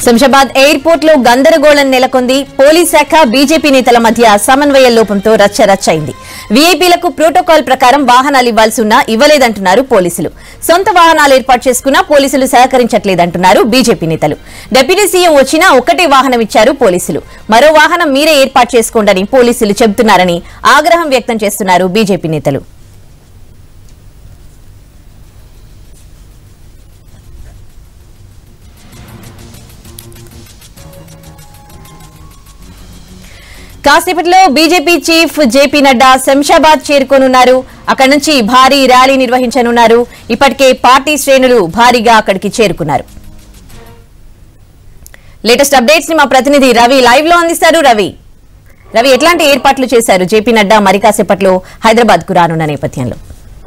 Shamshabad airport లో గందరగోళం నెలకొంది పోలీస్ శాఖ బీజేపీ నేతల మధ్య సమన్వయ లోపంతో రచ్చ రచ్చయింది వీఐపీలకు ప్రోటోకాల్ ప్రకారం వాహనాలు ఇవ్వాల్సి ఉన్నా ఇవ్వలేదంటున్నారు పోలీసులు సొంత వాహనాలు ఏర్పాటు చేసుకున్నా పోలీసులు సహకరించట్లేదంటున్నారు బీజేపీ నేతలు డిప్యూటీ సీఎం వచ్చినా ఒక్కటే వాహనం ఇచ్చారు పోలీసులు మరో వాహనం మీరే ఏర్పాటు చేసుకోండని పోలీసులు చెబుతున్నారని ఆగ్రహం వ్యక్తం చేస్తున్నారు బీజేపీ నేతలు కాసేపట్లో BJP chief JP Nadda Shamshabad చేరుకోనున్నారు అక్కడి నుంచి భారీ ర్యాలీ నిర్వహించనున్నారు ఇప్పటికే పార్టీ శ్రేణులు భారీగా అక్కడికి చేరుకున్నారు లేటెస్ట్ అప్డేట్స్ ని మా ప్రతినిధి రవి లైవ్ లో అందిస్తారు రవి రవి ఎట్లాంటి ఏర్పాట్లు చేశారు జేపీ నడ్డా మరి కాసేపట్లో హైదరాబాద్ కు రానున్న నేపథ్యంలో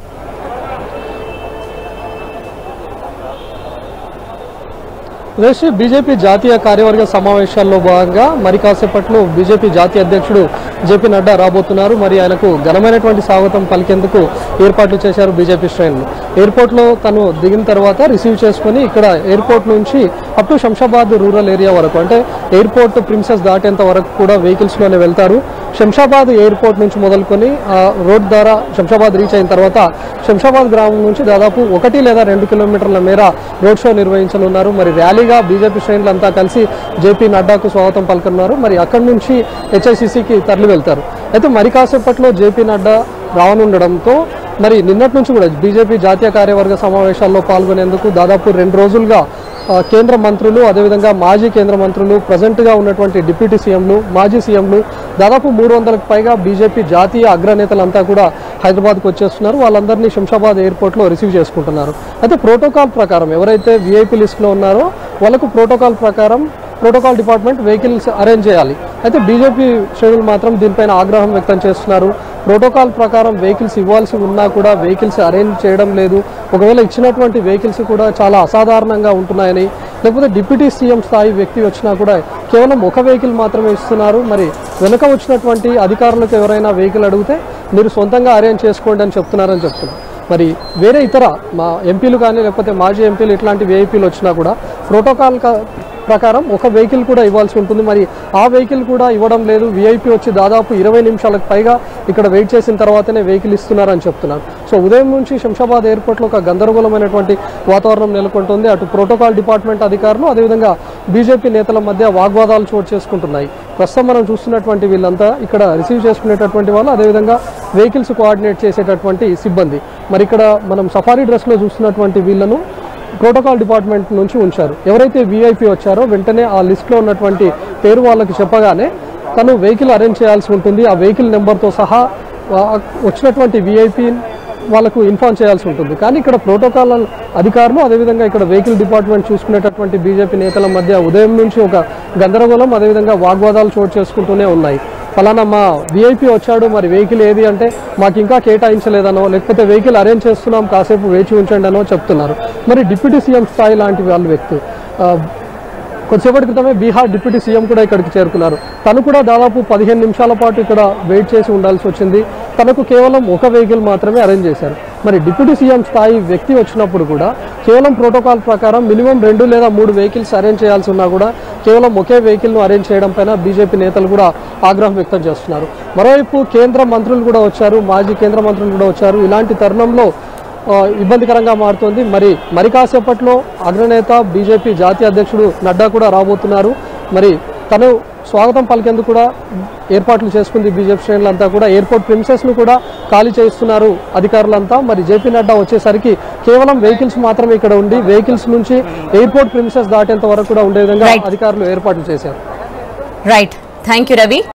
రేషి బీజేపీ జాతీయ కార్యవర్గ సమావేశాల్లో భాగంగా మరి కాసేపట్లో బీజేపీ జాతీయ అధ్యక్షుడు జేపీ నడ్డా రాబోతున్నారు మరి ఆయనకు ఘనమైనటువంటి స్వాగతం పలికేందుకు ఏర్పాట్లు చేశారు బీజేపీ శ్రేణులు ఎయిర్పోర్ట్లో తను దిగిన తర్వాత రిసీవ్ చేసుకుని ఇక్కడ ఎయిర్పోర్ట్ నుంచి up to Shamshabad rural area వరకు అంటే ఎయిర్పోర్ట్ ప్రిన్సెస్ దాటేంత వరకు కూడా వెహికల్స్లోనే వెళ్తారు శంషాబాద్ ఎయిర్పోర్ట్ నుంచి మొదలుకొని ఆ రోడ్ ద్వారా శంషాబాద్ రీచ్ అయిన తర్వాత శంషాబాద్ గ్రామం నుంచి దాదాపు ఒకటి లేదా రెండు కిలోమీటర్ల మేర రోడ్ షో నిర్వహించనున్నారు మరి ర్యాలీగా బీజేపీ శ్రేణులంతా కలిసి జేపీ నడ్డాకు స్వాగతం పలుకున్నారు మరి అక్కడి నుంచి హెచ్ఐసిసికి తరలి వెళ్తారు అయితే మరి కాసేపట్లో జేపీ నడ్డా రానుండడంతో మరి నిన్నటి నుంచి కూడా బీజేపీ జాతీయ కార్యవర్గ సమావేశాల్లో పాల్గొనేందుకు దాదాపు రెండు రోజులుగా ఆ, కేంద్ర మంత్రులు అదేవిధంగా మాజీ కేంద్ర మంత్రులు ప్రజెంట్గా ఉన్నటువంటి డిప్యూటీ సీఎంలు మాజీ సీఎంలు దాదాపు మూడు వందలకు పైగా బీజేపీ జాతీయ అగ్రనేతలంతా కూడా హైదరాబాద్కు వచ్చేస్తున్నారు వాళ్ళందరినీ శంషాబాద్ ఎయిర్పోర్ట్లో రిసీవ్ చేసుకుంటున్నారు అయితే ప్రోటోకాల్ ప్రకారం ఎవరైతే వీఐపీ లిస్ట్లో ఉన్నారో వాళ్ళకు ప్రోటోకాల్ ప్రకారం ప్రోటోకాల్ డిపార్ట్మెంట్ వెహికల్స్ అరేంజ్ చేయాలి అయితే బీజేపీ శ్రేణులు మాత్రం దీనిపైన ఆగ్రహం వ్యక్తం చేస్తున్నారు ప్రోటోకాల్ ప్రకారం వెహికల్స్ ఇవ్వాల్సి ఉన్నా కూడా వెహికల్స్ అరేంజ్ చేయడం లేదు ఒకవేళ ఇచ్చినటువంటి వెహికల్స్ కూడా చాలా అసాధారణంగా ఉంటున్నాయని లేకపోతే డిప్యూటీ సీఎం స్థాయి వ్యక్తి వచ్చినా కూడా కేవలం ఒక వెహికల్ మాత్రమే ఇస్తున్నారు మరి వెనుక వచ్చినటువంటి అధికారులకు ఎవరైనా వెహికల్ అడిగితే మీరు సొంతంగా అరేంజ్ చేసుకోండి అని చెప్తున్నారని చెప్తున్నారు మరి వేరే ఇతర మా ఎంపీలు కానీ లేకపోతే మాజీ ఎంపీలు ఇట్లాంటి వేఐపీలు వచ్చినా కూడా ప్రోటోకాల్ క- ప్రకారం ఒక వెహికల్ కూడా ఇవ్వాల్సి ఉంటుంది మరి ఆ వెహికల్ కూడా ఇవ్వడం లేదు విఐపి వచ్చి దాదాపు ఇరవై నిమిషాలకు పైగా ఇక్కడ వెయిట్ చేసిన తర్వాతనే వెహికల్ ఇస్తున్నారని చెప్తున్నారు సో ఉదయం నుంచి శంషాబాద్ ఎయిర్పోర్ట్లో ఒక గందరగోళమైనటువంటి వాతావరణం నెలకొంటుంది అటు ప్రోటోకాల్ డిపార్ట్మెంట్ అధికారులు అదేవిధంగా బీజేపీ నేతల మధ్య వాగ్వాదాలు చోటు చేసుకుంటున్నాయి ప్రస్తుతం మనం చూస్తున్నటువంటి వీళ్ళంతా ఇక్కడ రిసీవ్ చేసుకునేటటువంటి వాళ్ళు అదేవిధంగా వెహికల్స్ కోఆర్డినేట్ చేసేటటువంటి సిబ్బంది మరి ఇక్కడ మనం సఫారీ డ్రెస్లో చూస్తున్నటువంటి వీళ్ళను ప్రోటోకాల్ డిపార్ట్మెంట్ నుంచి ఉంచారు ఎవరైతే వీఐపీ వచ్చారో వెంటనే ఆ లిస్ట్లో ఉన్నటువంటి పేరు వాళ్ళకి చెప్పగానే తను వెహికల్ అరేంజ్ చేయాల్సి ఉంటుంది ఆ వెహికల్ నెంబర్తో సహా ఆ వచ్చినటువంటి వీఐపీ వాళ్ళకు ఇన్ఫార్మ్ చేయాల్సి ఉంటుంది కానీ ఇక్కడ ప్రోటోకాల్ అధికారులు అదేవిధంగా ఇక్కడ వెహికల్ డిపార్ట్మెంట్ చూసుకునేటటువంటి బీజేపీ నేతల మధ్య ఉదయం నుంచి ఒక గందరగోళం అదేవిధంగా వాగ్వాదాలు చోటు చేసుకుంటూనే ఉన్నాయి ఫలానా మా విఐపి వచ్చాడు మరి వెహికల్ ఏది అంటే మాకు ఇంకా కేటాయించలేదనో లేకపోతే వెహికల్ అరేంజ్ చేస్తున్నాం కాసేపు వేచి ఉంచండి అనో చెప్తున్నారు మరి డిప్యూటీ సీఎం స్థాయి లాంటి వాళ్ళు వ్యక్తి ఆ, కొద్దిసేపటి క్రితమే బీహార్ డిప్యూటీ సీఎం కూడా ఇక్కడికి చేరుకున్నారు తను కూడా దాదాపు పదిహేను నిమిషాల పాటు ఇక్కడ వెయిట్ చేసి ఉండాల్సి వచ్చింది తనకు కేవలం ఒక వెహికల్ మాత్రమే అరేంజ్ చేశారు మరి డిప్యూటీ సీఎం స్థాయి వ్యక్తి వచ్చినప్పుడు కూడా కేవలం ప్రోటోకాల్ ప్రకారం మినిమం రెండు లేదా మూడు వెహికల్స్ అరేంజ్ చేయాల్సి ఉన్నా కూడా కేవలం ఒకే వెహికల్ను అరేంజ్ చేయడం పైన బీజేపీ నేతలు కూడా ఆగ్రహం వ్యక్తం చేస్తున్నారు మరోవైపు కేంద్ర మంత్రులు కూడా వచ్చారు మాజీ కేంద్ర మంత్రులు కూడా వచ్చారు ఇలాంటి తరుణంలో ఆ, ఇబ్బందికరంగా మారుతోంది మరి మరి కాసేపట్లో అగ్రనేత బీజేపీ జాతీయ అధ్యక్షుడు నడ్డా కూడా రాబోతున్నారు మరి తను స్వాగతం పలికేందుకు కూడా ఏర్పాట్లు చేసుకుంది బీజేపీ శ్రేణులంతా కూడా ఎయిర్పోర్ట్ ప్రిన్సెస్ను కూడా ఖాళీ చేయిస్తున్నారు అధికారులంతా మరి జేపీ నడ్డా వచ్చేసరికి కేవలం వెహికల్స్ మాత్రమే ఇక్కడ ఉండి వెహికల్స్ నుంచి ఎయిర్పోర్ట్ ప్రిన్సెస్ దాటేంత వరకు కూడా ఉండే విధంగా Right. అధికారులు ఏర్పాట్లు చేశారు రైట్ థ్యాంక్ యూ రవి